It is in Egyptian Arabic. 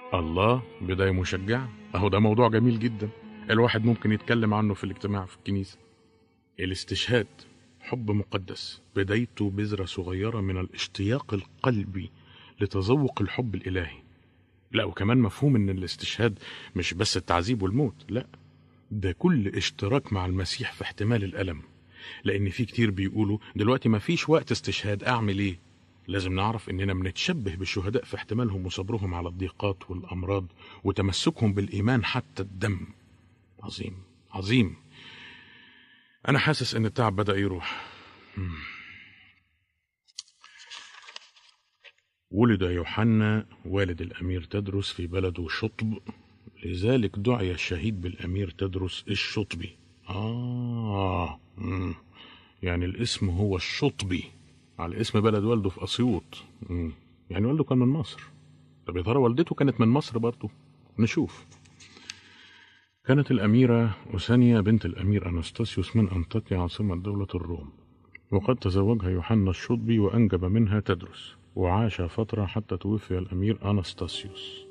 الله بداية مشجعة أهو ده موضوع جميل جدا الواحد ممكن يتكلم عنه في الاجتماع في الكنيسة الاستشهاد حب مقدس بدايته بذرة صغيرة من الاشتياق القلبي لتذوق الحب الإلهي لا وكمان مفهوم ان الاستشهاد مش بس التعذيب والموت لا ده كل اشتراك مع المسيح في احتمال الألم لأن في كتير بيقولوا دلوقتي مفيش وقت استشهاد أعمل إيه لازم نعرف إننا بنتشبه بالشهداء في احتمالهم وصبرهم على الضيقات والأمراض وتمسكهم بالإيمان حتى الدم عظيم عظيم أنا حاسس إن التعب بدأ يروح مم. ولد يوحنا والد الأمير تدرس في بلده شطب لذلك دعي الشهيد بالأمير تدرس الشطبي آه مم. يعني الاسم هو الشطبي على اسم بلد والده في أسيوط مم. يعني والده كان من مصر طب يا ترى والدته كانت من مصر برضه نشوف كانت الأميرة أوسانيا بنت الأمير أنستاسيوس من أنطاكيا عاصمة دولة الروم وقد تزوجها يوحنا الشطبي وأنجب منها تدرس وعاش فترة حتى توفي الأمير أنستاسيوس